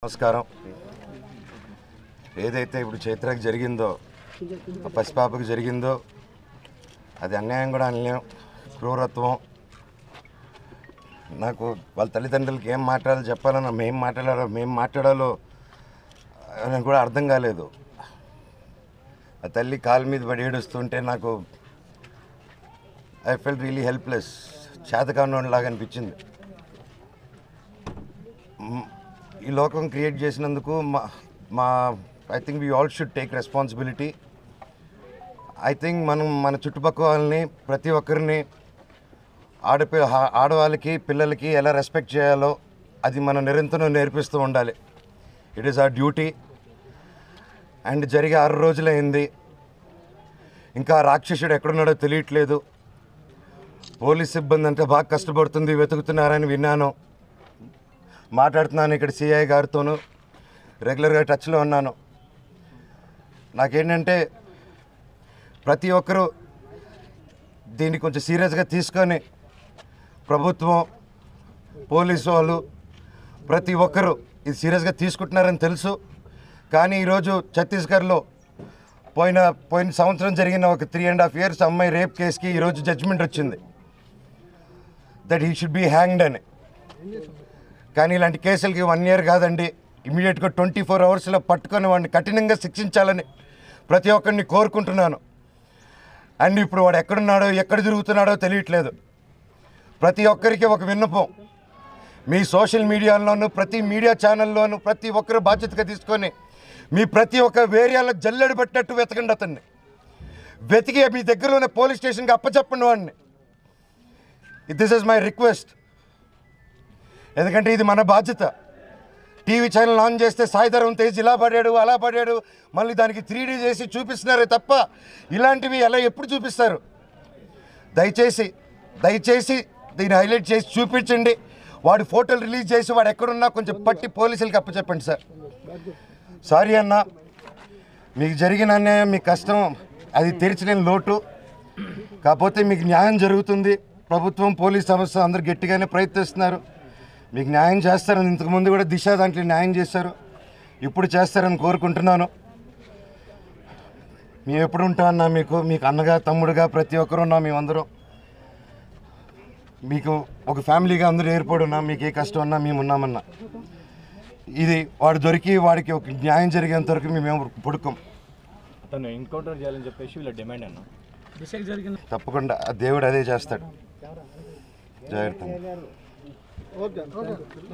నమస్కారం ఏదైతే ఇప్పుడు చైత్రకి జరిగిందో ఆ పసిపాపకు జరిగిందో అది అన్యాయం కూడా అనలేం క్రూరత్వం నాకు వాళ్ళ తల్లిదండ్రులకి ఏం మాట్లాడాలో చెప్పాలన్నా మేం మాట్లాడాలో మేం మాట్లాడాలో అని కూడా అర్థం కాలేదు ఆ తల్లి కాలు మీద పడి ఏడుస్తుంటే నాకు ఐ ఫెల్ రియలీ హెల్ప్లెస్ చేతకానోడిలాగా అనిపించింది మ్, ఈ లోకం క్రియేట్ చేసినందుకు మా మా I think we all should take responsibility I think మనం మన చుట్టుపక్కల వాళ్ళని ప్రతి ఒక్కరిని ఆడపి హా- ఆడవాళ్ళకి పిల్లలకి ఎలా రెస్పెక్ట్ చేయాలో అది మనం నిరంతరం నేర్పిస్తూ ఉండాలి it is our duty and జరిగి ఆరు రోజులైంది ఇంకా ఆ రాక్షసుడు ఎక్కడున్నాడో తెలియట్లేదు పోలీస్ సిబ్బంది అంటే బాగా కష్టపడుతుంది వెతుకుతున్నారని విన్నాను మాట్లాడుతున్నాను ఇక్కడ సిఐ గారితోనూ రెగ్యులర్గా టచ్లో ఉన్నాను నాకేంటంటే ప్రతి ఒక్కరూ దీన్ని కొంచెం సీరియస్గా తీసుకొని ప్రభుత్వం పోలీసు వాళ్ళు ప్రతి ఒక్కరూ ఇది సీరియస్గా తీసుకుంటున్నారని తెలుసు కానీ ఈరోజు ఛత్తీస్గఢ్లో పోయిన పోయిన సంవత్సరం జరిగిన ఒక త్రీ అండ్ హాఫ్ ఇయర్స్ అమ్మాయి రేప్ కేసుకి ఈరోజు జడ్జిమెంట్ వచ్చింది that he should be hanged అని కానీ ఇలాంటి కేసులకి వన్ ఇయర్ కాదండి ఇమీడియట్గా ట్వంటీ ఫోర్ అవర్స్లో పట్టుకొని వాడిని కఠినంగా శిక్షించాలని ప్రతి ఒక్కరిని కోరుకుంటున్నాను అండ్ ఇప్పుడు వాడు ఎక్కడున్నాడో ఎక్కడ తిరుగుతున్నాడో తెలియట్లేదు ప్రతి ఒక్కరికి ఒక విన్నపం మీ సోషల్ మీడియాలోను ప్రతి మీడియా ఛానల్లోనూ ప్రతి ఒక్కరు బాధ్యతగా తీసుకొని మీ ప్రతి ఒక్క ఏరియాలో జల్లెడ పెట్టినట్టు వెతకండి అతన్ని వెతికి మీ దగ్గర ఉన్న పోలీస్ స్టేషన్కి అప్పచెప్పండి వాడిని దిస్ ఇస్ మై రిక్వెస్ట్ ఎందుకంటే ఇది మన బాధ్యత టీవీ ఛానల్ ఆన్ చేస్తే సాయిధరం తేజ్ ఇలా పడాడు అలా పడాడు మళ్ళీ దానికి త్రీ చేసి చూపిస్తున్నారే తప్ప ఇలాంటివి ఎలా ఎప్పుడు చూపిస్తారు దయచేసి దయచేసి దీన్ని హైలైట్ చేసి చూపించండి వాడి ఫోటోలు రిలీజ్ చేసి వాడు ఎక్కడున్నా కొంచెం పట్టి పోలీసులకి అప్పచెప్పండి సార్ సారీ అన్న మీకు జరిగిన అన్యాయం మీ కష్టం అది తెరిచిన లోటు కాకపోతే మీకు న్యాయం జరుగుతుంది ప్రభుత్వం పోలీస్ సంస్థ అందరు గట్టిగానే ప్రయత్నిస్తున్నారు మీకు న్యాయం చేస్తారని ఇంతకుముందు కూడా దిశ దాంట్లో న్యాయం చేశారు ఇప్పుడు చేస్తారని కోరుకుంటున్నాను మేము ఎప్పుడు ఉంటామన్నా మీకు మీకు అన్నగా తమ్ముడుగా ప్రతి ఒక్కరు ఉన్నాం మేమందరం మీకు ఒక ఫ్యామిలీగా అందరూ ఏర్పడి ఉన్నాం మీకు ఏ కష్టం ఉన్నా మేము ఉన్నామన్నా ఇది వాడు దొరికి వాడికి ఒక న్యాయం జరిగేంత వరకు మేము పుడుకోం అతను ఎన్కౌంటర్ చేయాలని చెప్పేసి వీళ్ళ డిమాండ్ అన్న తప్పకుండా ఆ దేవుడు అదే చేస్తాడు జాగ్రత్త